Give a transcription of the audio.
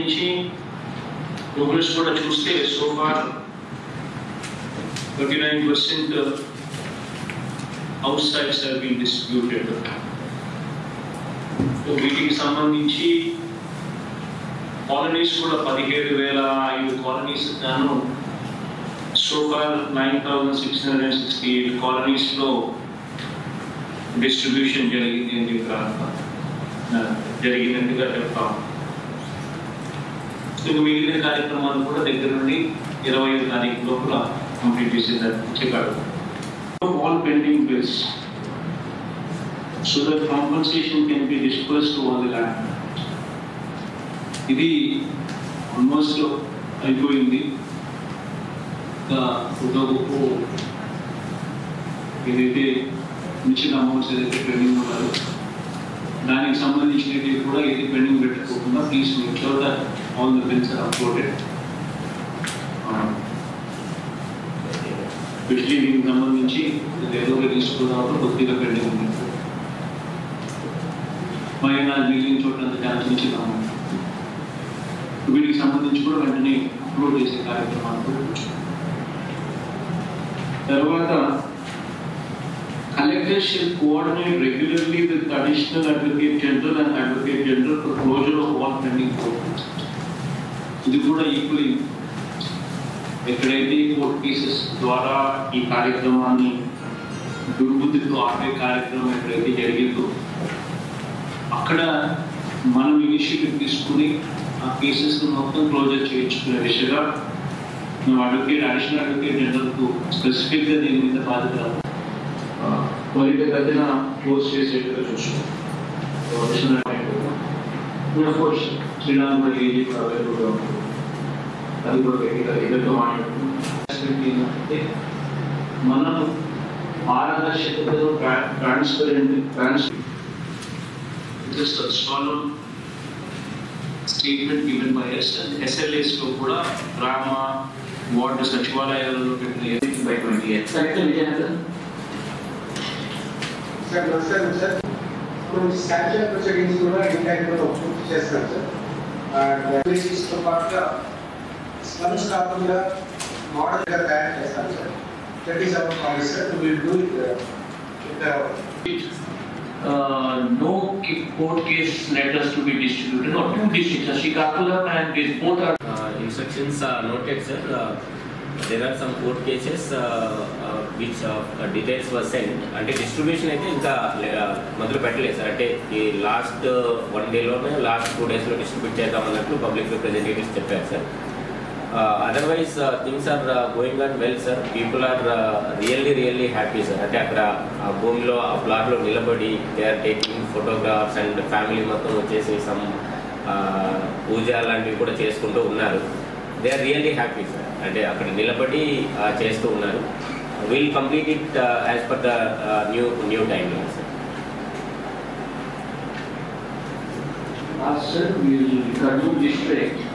సంబంధించి ప్రోగ్రెస్ కూడా చూస్తే so far thirty nine percent house sites have been distributed వీటికి సంబంధించి కాలనీస్ కూడా పదిహేడు వేల ఐదు కాలనీస్ గాను so far nine thousand six hundred and sixty eight కాలనీస్లో డిస్ట్రిబ్యూషన్ జరిగింది అని చెప్పి ఆ, జరిగినట్టుగా చెప్తాం ఇంకా మిగిలిన కార్యక్రమాలు కూడా దగ్గర నుండి ఇరవై ఐదు తారీఖు లోపల కంప్లీట్ చేసేదాన్ని చెప్పాడు all pending bills so that compensation can be dispersed to all the land ఇది ఆల్మోస్ట్ అయిపోయింది ఇంకా ఉదోగుపు ఏదైతే మిషన్ అమౌంట్స్ ఏదైతే పెండింగ్ ఉన్నారో దానికి సంబంధించినవి కూడా ఏది పెండింగ్ పెట్టుకోకుండా please make sure that all the bills are uploaded specially దీనికి సంబంధించి ఏదో తీసుకున్నప్పుడు కొద్దిగా పెండింగ్ ఉంది మరి నాకు మిగిలిన చోట్ల అంత చాలా చిన్న చిన్న అమౌంట్ వీటికి సంబంధించి కూడా వెంటనే అప్లోడ్ చేసే కార్యక్రమాలు కూడా తర్వాత collectors should coordinate regularly with the additional advocate general and advocate general for closure of all pending court cases. ఇది కూడా ఈక్వలీ ఎక్కడైతే కోర్ట్ కేసెస్ ద్వారా ఈ కార్యక్రమాన్ని దుర్బుద్ధితో ఆపే కార్యక్రమం ఎక్కడైతే జరిగిందో అక్కడ మనం ఇనిషియేటివ్ తీసుకుని ఆ కేసెస్ మొత్తం క్లోజర్ చేయించుకునే దిశగా మేము అడ్వకేట్ అడిషనల్ అడ్వకేట్ జనరల్కు స్పెసిఫిక్గా దీని మీద బాధ్యత త్వరితగతిన క్లోజ్ చేసేట్టుగా చూస్తున్నాం అడిషనల్ కోర్స్ శ్రీరామ్ కూడా ఏజీ కూడా అవైలబుల్గా ఉంటుంది అది కూడా గట్టిగా ఇద్దరితో మాట్లాడుతుంది మనం పారదర్శకతను transparent trans just small statement given by S and SLAs లో కూడా గ్రామ వార్డు సచివాలయాలలో పెట్టిన బై ట్వంటీ ఎయిట్ సార్ నమస్కారం సార్ కొన్ని శాంక్షన్ ప్రొసీడింగ్స్ కూడా ఇంటర్నెట్లో పూర్తి చేస్తాం సార్ తో పాటుగా స్లమ్స్ కాకుండా మోడల్గా తయారు చేస్తాం sir that is our policy sir will do it uh, no ki- court case letters to be distributed or two districts, Srikakulam and this both are Uh, instructions are noted, sir. Uh, There are some court cases uh, uh, which uh, uh, details were sent. అంటే distribution అయితే ఇంకా uh, మొదలు పెట్టలేదు sir అంటే ఈ last one డేలోనే last two డేస్లో distribute చేద్దాం అన్నట్లు పబ్లిక్ రిప్రజెంటేటివ్స్ చెప్పారు sir otherwise things are going on well sir people are really really happy sir అంటే అక్కడ ఆ భూమిలో ఆ ప్లాట్లో నిలబడి they are taking photographs and family మొత్తం వచ్చేసి సమ్ పూజ లాంటివి కూడా చేసుకుంటూ ఉన్నారు they are really happy sir అంటే అక్కడ నిలబడి ఆ, చేస్తూ ఉన్నారు will complete it as per the new new time sir Last, sir, we will Kadu district